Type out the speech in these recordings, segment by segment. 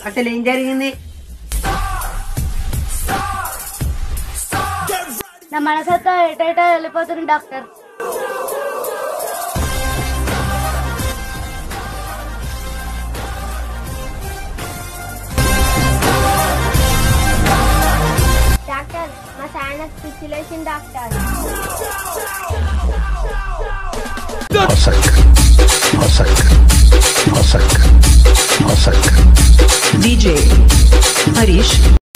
అసలు ఏం జరిగింది నా మనసంతా ఎటైటో వెళ్ళిపోతుంది డాక్టర్ డాక్టర్ మా సాయనకు పిచ్చిలేసింది డాక్టర్ DJ Harish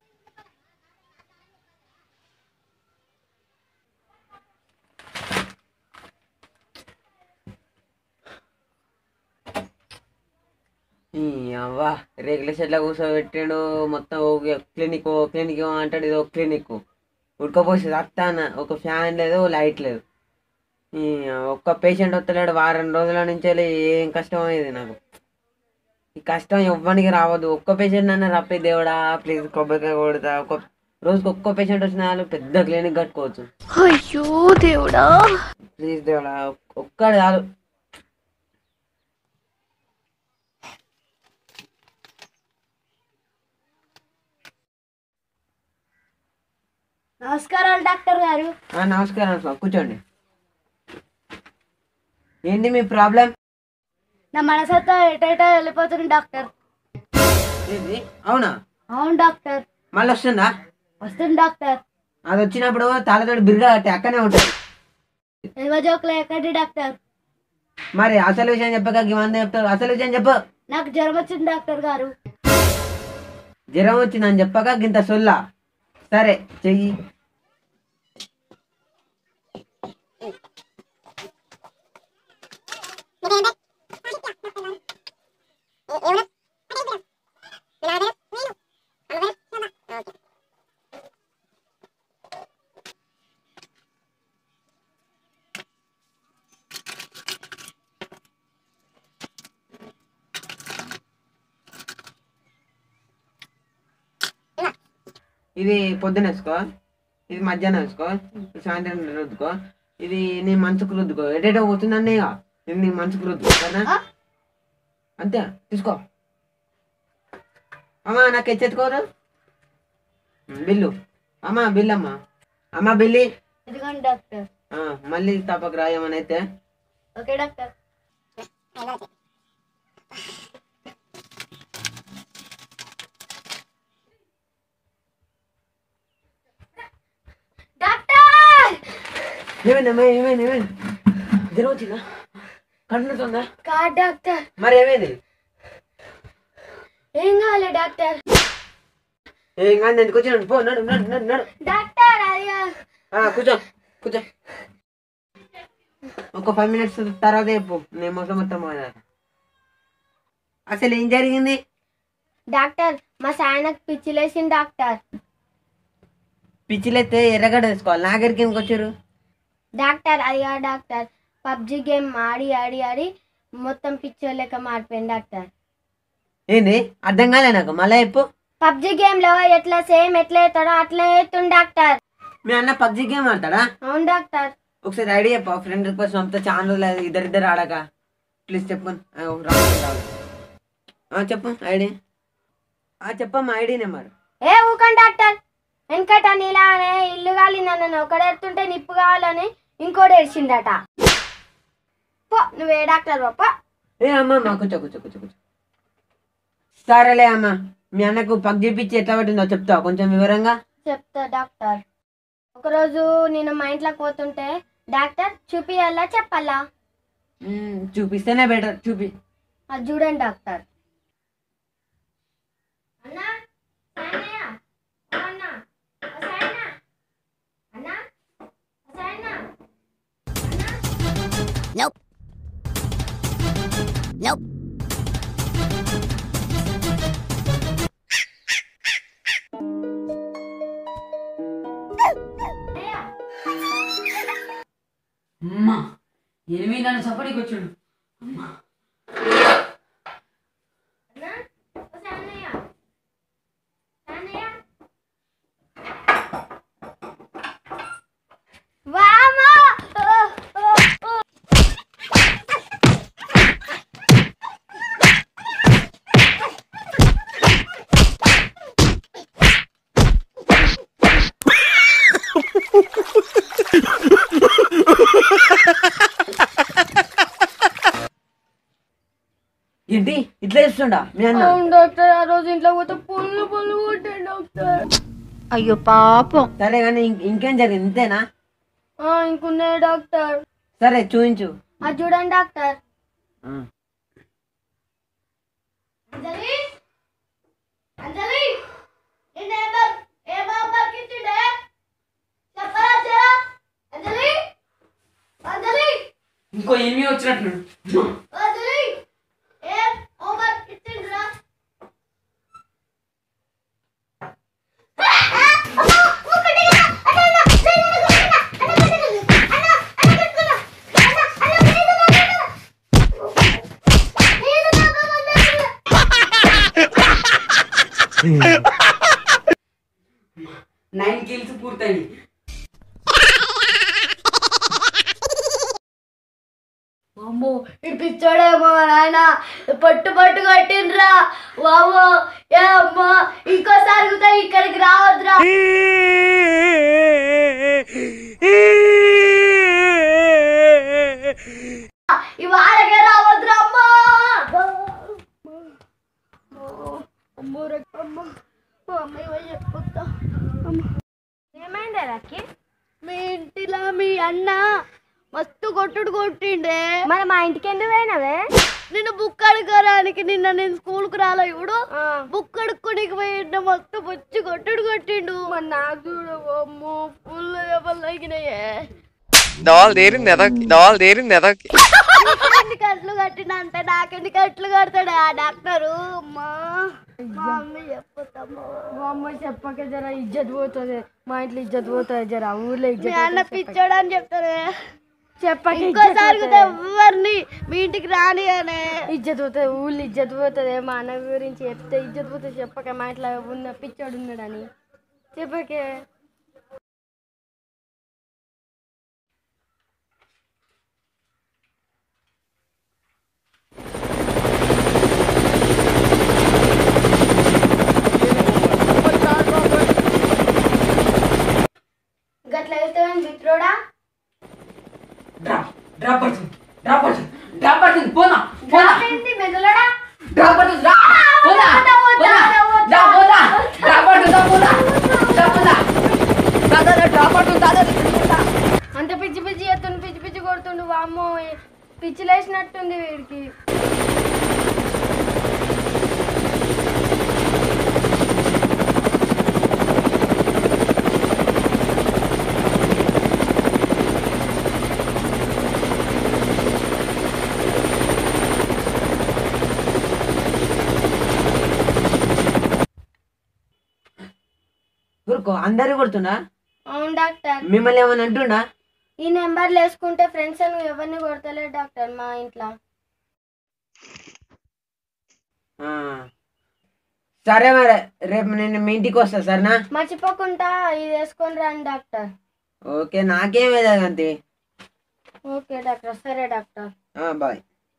ఈ అవ్వా రేకుల షెడ్లో కూర్చోబెట్టాడు మొత్తం ఒక క్లినిక్ ఓ క్లినిక్ ఏమో అంటాడు ఇది ఒక క్లినిక్ ఉడకపోసి అత్తాన ఒక ఫ్యాన్ లేదు ఓ లైట్ లేదు ఈ ఒక్క పేషెంట్ వస్తలేడు వారం రోజుల నుంచి వెళ్ళి ఏం కష్టం అయ్యేది నాకు ఈ కష్టం ఎవ్వనికి రావద్దు ఒక్క పేషెంట్ అన్న రప్పే దేవుడా ప్లీజ్ కొబ్బరికాయ కొడతా ఒక రోజుకి ఒక్క పేషెంట్ వచ్చిన వాళ్ళు పెద్ద క్లినిక్ కట్టుకోవచ్చు అయ్యో దేవుడా ప్లీజ్ దేవుడా ఒక్కడు చాలు నమస్కారాలు డాక్టర్ గారు ఆ, నమస్కారం సార్ కూర్చోండి ఏంటి మీ ప్రాబ్లం నా మనసంతా ఎటైటో వెళ్ళిపోతుంది డాక్టర్ ఏంటి అవునా అవును డాక్టర్ మళ్ళీ వస్తుందా వస్తుంది డాక్టర్ అది వచ్చినప్పుడు తాళతోటి బిరుగా కట్టి అక్కనే ఉంటుంది ఏవో జోకులు ఎక్కడి డాక్టర్ మరి అసలు విషయం చెప్పక ఇవన్నీ చెప్తారు అసలు విషయం చెప్పు నాకు జ్వరం వచ్చింది డాక్టర్ గారు జ్వరం వచ్చిందని చెప్పక గింత సొల్లా సరే చెయ్యి ఇది పొద్దున వేసుకో ఇది మధ్యాహ్నం వేసుకో ఇది సాయంత్రం రుద్దుకో ఇది నీ మనసుకు రుద్దుకో ఎటేటో పోతుందండి ఇక ఇది నీ మనసుకు రుద్దుకో సరేనా అంతే తీసుకో అమ్మా నాకు ఎచ్చెత్తుకోరు బిల్లు అమ్మా బిల్లు అమ్మా అమ్మా బిల్లి ఇదిగోండి డాక్టర్ ఆ, మళ్ళీ తప్పక రాయమని అయితే ఓకే డాక్టర్ డాక్టర్ ఏమైందమ్మా ఏమైంది ఏమైంది జ్వరం వచ్చిందా కంటుతుందా కాదు డాక్టర్ మరి ఏమైంది ఏం కావాలి డాక్టర్ ఏం కాదు ఎందుకు వచ్చినాడు పో నడు నడు నడు నడు డాక్టర్ అది కాదు. ఆ, కూర్చో కూర్చో ఒక ఫైవ్ మినిట్స్ తర్వాత చెప్పు నేను మొత్తం మొత్తం మాట్లాడతా. అసలు ఏం జరిగింది డాక్టర్ మా సాయనకు పిచ్చిలేసింది డాక్టర్ పిచ్చిలైతే ఎర్రగడ్డ వేసుకోవాలి నా దగ్గరికి ఎందుకు వచ్చారు డాక్టర్ అది కాదు డాక్టర్ పబ్జి గేమ్ ఆడి ఆడి ఆడి మొత్తం పిచ్చో లెక్క మారిపోయింది డాక్టర్ ఏంది అర్థం కాలే నాకు మళ్ళీ చెప్పు పబ్జి గేమ్ లో ఎట్లా సేమ్ ఎట్లా అవుతాడో అట్లా అవుతుంది డాక్టర్ మీ అన్న పబ్జి గేమ్ ఆడతాడా అవును డాక్టర్ ఒకసారి ఐడియా చెప్పు ఫ్రెండ్ రిక్వెస్ట్ పంపితే చాలా రోజులు అయింది, ఇద్దరిద్దరు ఆడక ప్లీజ్ చెప్పు ఆ, రావాలి, రావాలి. ఆ, చెప్పు ఐడి చెప్పమ్మా ఐడి నెంబర్ ఏ ఊకండి డాక్టర్ వెనకట నీలానే ఇల్లు కాలిందని ఒకడు ఎడుతుంటే నిప్పు కావాలని ఇంకోటి ఏడ్చిండట పో నువ్వే డాక్టర్ పో ఏ అమ్మ అమ్మ కూర్చో కూర్చో కూర్చో కూర్చో సరేలే అమ్మ మీ అన్నకు పగ్ చేపించి ఎట్లా పట్టిందో చెప్తావా కొంచెం వివరంగా చెప్తా డాక్టర్ ఒకరోజు నేను మా ఇంట్లోకి పోతుంటే డాక్టర్ చూపియాలా చెప్పాలా మ్మ్, చూపిస్తేనే బెటర్ చూపి అది చూడండి డాక్టర్ అన్నా సాయనయ్య, ఓ అన్నా, ఓ సాయన్న, అన్నా, ఓ సాయన్న, అన్నా. అన్నయ్య, అమ్మా ఎనిమిది నన్ను సపడికి వచ్చాడు అమ్మా అన్నా, ఓ సాయన్నయ్య, సాయన్నయ్య. వామ్మో! ఓ, ఓ, ఓ. కొడుతుండా మీ అన్న అవును డాక్టర్ ఆ రోజు ఇంట్లో పోతే పొల్లు పొల్లు కొట్టాడు డాక్టర్ అయ్యో పాపం సరే కానీ ఇం- ఇంకేం జరిగింది ఇంతేనా ఆ, ఇంకున్నాయి డాక్టర్ సరే చూపించు అది చూడండి డాక్టర్ ఆ. అంజలి అంజలి ఈ నెంబర్ ఏ నంబర్ కిట్టిండే చెప్పరా జరా అంజలి అంజలి ఇంకో ఎనిమిది వచ్చినట్టున్నాడు అంజలి ఏ నంబర్ కిట్టిండ్రా నైన్ కిల్స్ పూర్తయింది అమ్మో ఇటు పిచ్చోడేమో నాయన పట్టు పట్టు కట్టిండ్రా వామో ఏ అమ్మా ఇంకోసారి కూడా ఇక్కడికి రావద్దురా ఈ వారకే రావద్దురా అమ్మా అమ్మో రే, అమ్మో ఓ అమ్మాయి చెప్పుతా ఏమైంది రాకి మీ ఇంటిలో మీ అన్న మస్తు కొట్టుడు కొట్టిండే మరి మా ఇంటికి ఎందుకు పోయినవే నిన్ను బుక్ అడుకోరానికి నిన్న నేను స్కూల్కి రాలే ఇప్పుడు బుక్ అడుక్కోనికి పోయిండు మస్తు బొచ్చి కొట్టుడు కొట్టిండు మరి నాకు చూడు అమ్మో ఫుల్ దెబ్బలు దోవలు తీరింది ఎదకి దోవలు తీరింది ఎదకి ఎన్ని కట్లు కట్టిన అంటే నాకెన్ని కట్లు కడతాడు ఆ డాక్టరు అమ్మా మా మమ్మీ చెప్పుతాము మా అమ్మ చెప్పక జర ఇజ్జత్ పోతుంది మా ఇంట్లో ఇజ్జత్ పోతుంది జర ఊర్లో మీ ఇజ్జత్ అన్న పిచ్చోడు అని చెప్తానే చెప్పక ఇంకోసారి కూడా ఎవరిని మీ ఇంటికి రాని అనే ఇజ్జత్ పోతుంది ఊళ్ళో ఇజ్జత్ పోతుంది మా అన్న గురించి చెప్తే ఇజ్జత్ పోతుంది చెప్పక మా ఇంట్లో ఉన్న పిచ్చోడు ఉన్నాడని చెప్పకే గట్ల వెళ్తావని మిత్రుడా డ్రాప్ డ్రాప్ పడుతుంది డ్రాప్ పడుతుంది డ్రాప్ పడుతుంది పోనా పోనా ఏంటి మెదలడా డ్రాప్ పడుతుంది రా పోనా పోనా రా పోనా డ్రాప్ పడుతుందా పోనా రా పోనా దాదా డ్రాప్ పడుతుంది దాదా అంత పిచ్చి పిచ్చి ఎత్తుండు పిచ్చి పిచ్చి కొడుతుండు వామ్మో పిచ్చి లేచినట్టుంది వీడికి ఊరుకో అందరు కొడుతుండా అవును డాక్టర్ మిమ్మల్ని ఏమైనా అంటుండా ఈ నెంబర్లు వేసుకుంటే ఫ్రెండ్స్ అని ఎవరిని కొడతలేదు డాక్టర్ మా ఇంట్లో ఆ. సరే మరి రేపు నేను మీ ఇంటికి వస్తా సరేనా మర్చిపోకుండా ఇది వేసుకొని రండి డాక్టర్ ఓకే నాకేం వేదాలు అంతే ఓకే డాక్టర్ సరే డాక్టర్ బాయ్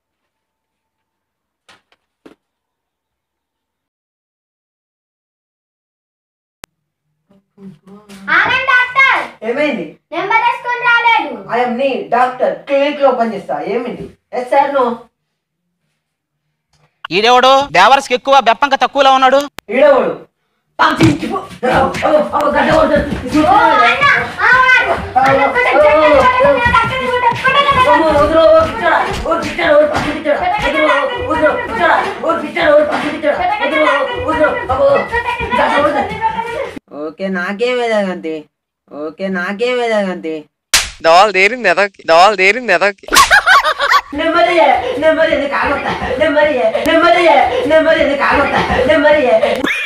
ఆనంద్ డాక్టర్ ఏమైంది నెంబర్ వేసుకొని రాలేదు ఐఎమ్ నీ డాక్టర్ క్లినిక్ లో ఓపెన్ చేస్తా ఏమిటి ఎస్ సార్ నో ఈడెవడు బేవర్స్కి ఎక్కువ బెప్పంక తక్కువలో ఉన్నాడు ఈడవాడు ఓకే నాకేం వేదాలు అంతే ఓకే నాకేం వేదాలు అంతే దోవలు తీరింది ఎదకి దోవలు తీరింది ఎదకి నెమ్మదియే నెమ్మది కాగొత్తా నెమ్మదియే నెమ్మదియే నెమ్మది కాగొత్తా నెమ్మదియే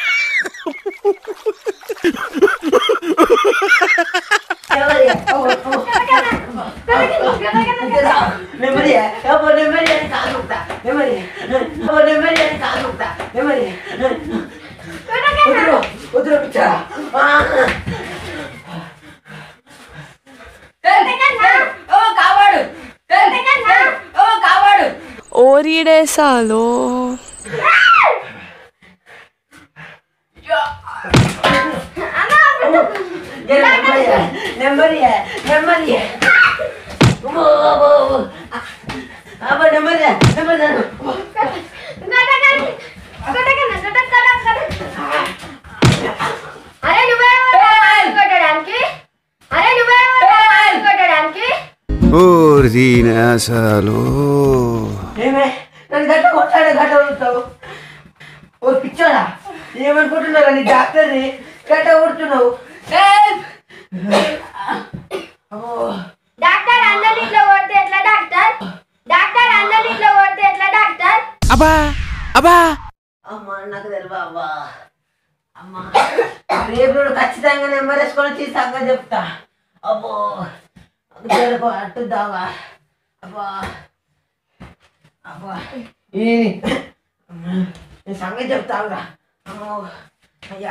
నెమ్మదియే అబ్బో నెమ్మది అని కాగొత్తా నెమ్మది అబ్బో నెమ్మది అని కాగొత్తా నెమ్మది వదిలో వదిలో పిచ్చా ఓ కావాడు ఓ కావాడు ఓరిడేసాలో నెమ్మదియే నెమ్మదియే నెమ్మదియే అబ్బో నెమ్మదియే నెమ్మదియే దీనేశాలు ఏమే నన్ను గట్ట కొట్టాడు గట్ట కొడుతావు ఓ పిచ్చోడా ఏమనుకుంటున్నావు నీ డాక్టర్ని గట్ట కొడుతున్నావు అమ్మో డాక్టర్ అందరి ఇట్లా కొడితే ఎట్లా డాక్టర్ డాక్టర్ అందరి ఇట్లా కొడితే ఎట్లా డాక్టర్ అబ్బా అబ్బా అమ్మా నాకు తెలియదు అవ్వా అమ్మా రేపు రోజు ఖచ్చితంగా నెంబర్ వేసుకొని వచ్చి సంగతి చెప్తా అబ్బో జరుపు అట్టుద్దావా అబ్బా అబ్బా ఈ అమ్మా, నేను సంగతి చెప్తావురా అమ్మో అయ్యా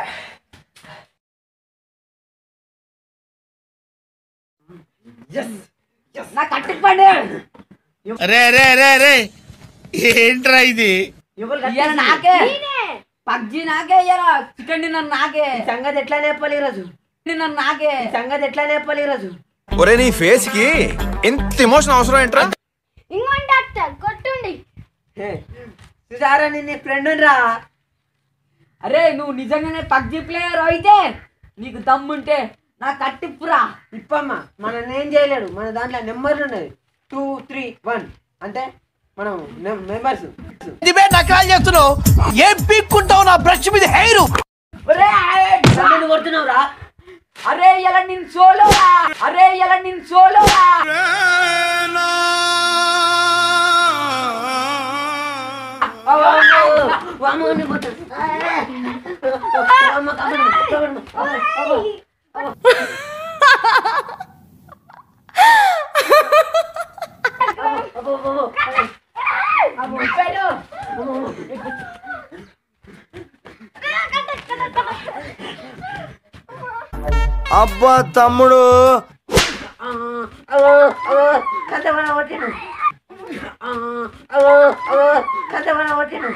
నా కట్టుకోండి రే రే రే రే ఏంట్రా ఇది ఎవరు ఇయ్యాల నాకే పబ్జి నాకే ఇయ్యాల చికెన్ డిన్నర్ నాకే ఈ సంగతి ఎట్లా నేర్పాలి ఈరోజు డిన్నర్ నాకే ఈ సంగతి ఎట్లా నేర్పాలి ఈరోజు ఒరే నీ ఫేస్ కి ఎంత ఎమోషన్ అవసరం ఏంట్రా ఇంకోటి డాక్టర్ కొట్టుండి హే, చూసారా నేను నీ ఫ్రెండ్ రా అరే నువ్వు నిజంగానే పబ్జి ప్లేయర్ అయితే నీకు దమ్ముంటే నా కట్టిప్పురా ఇప్పమ్మ మనం ఏం చేయలేడు మన దాంట్లో నెంబర్లు ఉన్నది టూ త్రీ వన్ అంటే మనం మెంబర్స్ ఇదివే నకరాలు చేస్తున్నావు ఏం పీక్కుంటావు నా బ్రష్ మీద హెయిర్ ఒరే కొడుతున్నావు రా అరే ఇలా నేను సోలోరా అరే ఇలా నేను సోలోరా అబ్బా తమ్ముడు కథమన కొట్టిను కథమన కొట్టిను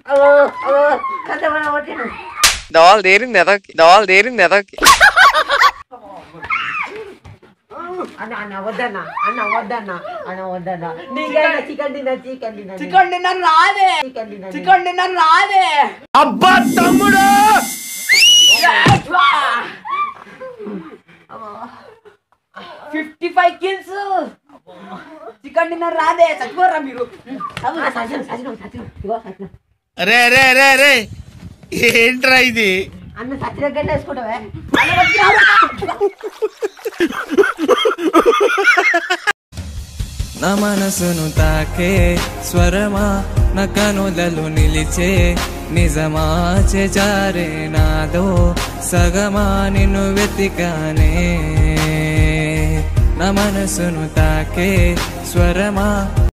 కథమన కొట్టిను Dal derin ne dak dal derin ne dak అన్న అన్న వద్దన్న అన్న వద్దన్న అన్న వద్దన్న నీకైనా చికెన్ తిన్నా చికెన్ తిన్నా చికెన్ డిన్నర్ రాదే చికెన్ తిన్నా చికెన్ డిన్నర్ రాదే అబ్బా తమ్ముడు fifty five kills chicken dinner రాదే చచ్చిపోరా మీరు సచినం సచినం సచినం ఇగో సచినం రే రే రే రే ఏంట్రా ఇది అన్న సచినం గట్ల వేసుకుంటావే నా మనసును తాకే స్వరమా నా కనులలో నిలిచే నిజమా చేజారే నాదో సగమా నిన్ను వెతికానే నా మనసును తాకే స్వరమా